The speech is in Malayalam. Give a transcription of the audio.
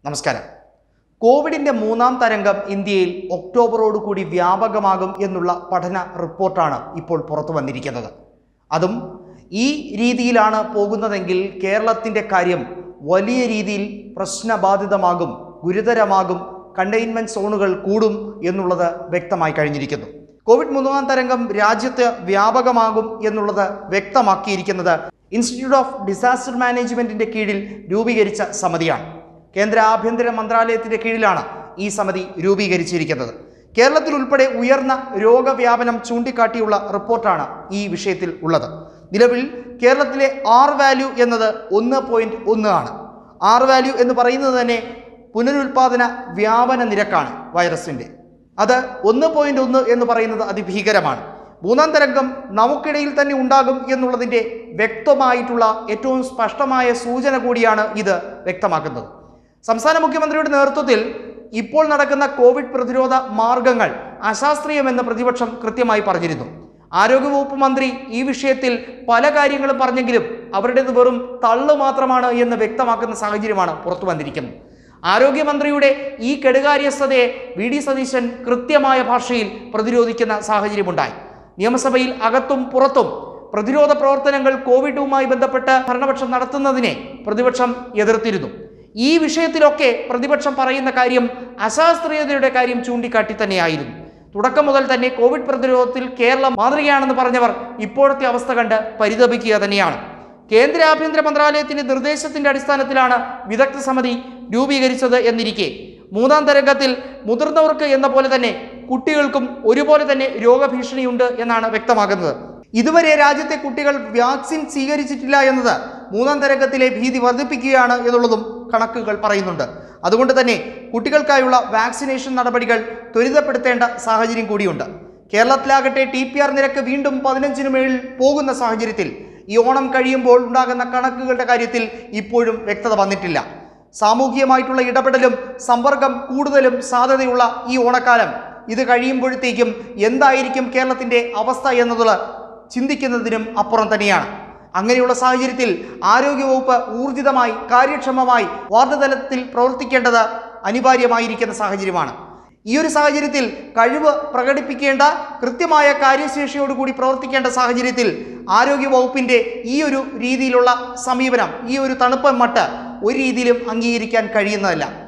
നമസ്കാരം കോവിഡിന്റെ മൂന്നാം തരംഗം ഇന്ത്യയിൽ ഒക്ടോബറോടുകൂടി വ്യാപകമാകും എന്നുള്ള പഠന റിപ്പോർട്ടാണ് ഇപ്പോൾ പുറത്തു വന്നിരിക്കുന്നത് അതും ഈ രീതിയിലാണ് പോകുന്നതെങ്കിൽ കേരളത്തിൻ്റെ കാര്യം വലിയ രീതിയിൽ പ്രശ്നബാധിതമാകും ഗുരുതരമാകും കണ്ടെയ്ൻമെന്റ് സോണുകൾ കൂടും എന്നുള്ളത് വ്യക്തമായി കഴിഞ്ഞിരിക്കുന്നു കോവിഡ് മൂന്നാം തരംഗം രാജ്യത്ത് വ്യാപകമാകും എന്നുള്ളത് വ്യക്തമാക്കിയിരിക്കുന്നത് ഇൻസ്റ്റിറ്റ്യൂട്ട് ഓഫ് ഡിസാസ്റ്റർ മാനേജ്മെന്റിന്റെ കീഴിൽ രൂപീകരിച്ച സമിതിയാണ് കേന്ദ്ര ആഭ്യന്തര മന്ത്രാലയത്തിന്റെ കീഴിലാണ് ഈ സമിതി രൂപീകരിച്ചിരിക്കുന്നത് കേരളത്തിൽ ഉൾപ്പെടെ ഉയർന്ന രോഗവ്യാപനം ചൂണ്ടിക്കാട്ടിയുള്ള റിപ്പോർട്ടാണ് ഈ വിഷയത്തിൽ ഉള്ളത് നിലവിൽ കേരളത്തിലെ ആർ വാല്യൂ എന്നത് ഒന്ന് പോയിന്റ് ഒന്ന് ആണ് ആർ വാല്യൂ എന്ന് പറയുന്നത് തന്നെ പുനരുൽപാദന വ്യാപന നിരക്കാണ് വൈറസിന്റെ അത് ഒന്ന് പോയിന്റ് ഒന്ന് എന്ന് പറയുന്നത് അതിഭീകരമാണ് മൂന്നാം തരംഗം നമുക്കിടയിൽ തന്നെ ഉണ്ടാകും എന്നുള്ളതിൻ്റെ വ്യക്തമായിട്ടുള്ള ഏറ്റവും സ്പഷ്ടമായ സൂചന കൂടിയാണ് ഇത് വ്യക്തമാക്കുന്നത് സംസ്ഥാന മുഖ്യമന്ത്രിയുടെ നേതൃത്വത്തിൽ ഇപ്പോൾ നടക്കുന്ന കോവിഡ് പ്രതിരോധ മാർഗങ്ങൾ അശാസ്ത്രീയമെന്ന് പ്രതിപക്ഷം കൃത്യമായി പറഞ്ഞിരുന്നു ആരോഗ്യവകുപ്പ് മന്ത്രി ഈ വിഷയത്തിൽ പല കാര്യങ്ങളും പറഞ്ഞെങ്കിലും അവരുടേത് വെറും തള്ളു മാത്രമാണ് എന്ന് വ്യക്തമാക്കുന്ന സാഹചര്യമാണ് പുറത്തു വന്നിരിക്കുന്നത് ആരോഗ്യമന്ത്രിയുടെ ഈ കെടുകാര്യസ്ഥതയെ വി ഡി സതീശൻ കൃത്യമായ ഭാഷയിൽ പ്രതിരോധിക്കുന്ന സാഹചര്യമുണ്ടായി നിയമസഭയിൽ അകത്തും പുറത്തും പ്രതിരോധ പ്രവർത്തനങ്ങൾ കോവിഡുമായി ബന്ധപ്പെട്ട് ഭരണപക്ഷം നടത്തുന്നതിനെ പ്രതിപക്ഷം എതിർത്തിരുന്നു ഈ വിഷയത്തിലൊക്കെ പ്രതിപക്ഷം പറയുന്ന കാര്യം അശാസ്ത്രീയതയുടെ കാര്യം ചൂണ്ടിക്കാട്ടി തന്നെയായിരുന്നു തുടക്കം മുതൽ തന്നെ കോവിഡ് പ്രതിരോധത്തിൽ കേരളം മാതൃകയാണെന്ന് പറഞ്ഞവർ ഇപ്പോഴത്തെ അവസ്ഥ കണ്ട് പരിതപിക്കുക തന്നെയാണ് കേന്ദ്ര ആഭ്യന്തര മന്ത്രാലയത്തിന്റെ നിർദ്ദേശത്തിന്റെ അടിസ്ഥാനത്തിലാണ് വിദഗ്ധ സമിതി രൂപീകരിച്ചത് എന്നിരിക്കെ മൂന്നാം തരംഗത്തിൽ മുതിർന്നവർക്ക് എന്ന പോലെ തന്നെ കുട്ടികൾക്കും ഒരുപോലെ തന്നെ രോഗഭീഷണിയുണ്ട് എന്നാണ് വ്യക്തമാകുന്നത് ഇതുവരെ രാജ്യത്തെ കുട്ടികൾ വാക്സിൻ സ്വീകരിച്ചിട്ടില്ല എന്നത് മൂന്നാം തരംഗത്തിലെ ഭീതി വർദ്ധിപ്പിക്കുകയാണ് എന്നുള്ളതും കണക്കുകൾ പറയുന്നുണ്ട് അതുകൊണ്ട് തന്നെ കുട്ടികൾക്കായുള്ള വാക്സിനേഷൻ നടപടികൾ ത്വരിതപ്പെടുത്തേണ്ട സാഹചര്യം കൂടിയുണ്ട് കേരളത്തിലാകട്ടെ ടി പി ആർ നിരക്ക് വീണ്ടും പതിനഞ്ചിന് മേളിൽ പോകുന്ന സാഹചര്യത്തിൽ ഈ ഓണം കഴിയുമ്പോൾ ഉണ്ടാകുന്ന കണക്കുകളുടെ കാര്യത്തിൽ ഇപ്പോഴും വ്യക്തത വന്നിട്ടില്ല സാമൂഹികമായിട്ടുള്ള ഇടപെടലും സമ്പർക്കം കൂടുതലും സാധ്യതയുള്ള ഈ ഓണക്കാലം ഇത് കഴിയുമ്പോഴത്തേക്കും എന്തായിരിക്കും കേരളത്തിൻ്റെ അവസ്ഥ എന്നത് ചിന്തിക്കുന്നതിനും അപ്പുറം തന്നെയാണ് അങ്ങനെയുള്ള സാഹചര്യത്തിൽ ആരോഗ്യവകുപ്പ് ഊർജിതമായി കാര്യക്ഷമമായി വാർഡ് തലത്തിൽ പ്രവർത്തിക്കേണ്ടത് അനിവാര്യമായിരിക്കുന്ന സാഹചര്യമാണ് ഈ ഒരു സാഹചര്യത്തിൽ കഴിവ് പ്രകടിപ്പിക്കേണ്ട കൃത്യമായ കാര്യശേഷിയോടുകൂടി പ്രവർത്തിക്കേണ്ട സാഹചര്യത്തിൽ ആരോഗ്യ വകുപ്പിൻ്റെ ഈ ഒരു രീതിയിലുള്ള സമീപനം ഈ ഒരു തണുപ്പ് മട്ട് ഒരു രീതിയിലും അംഗീകരിക്കാൻ കഴിയുന്നതല്ല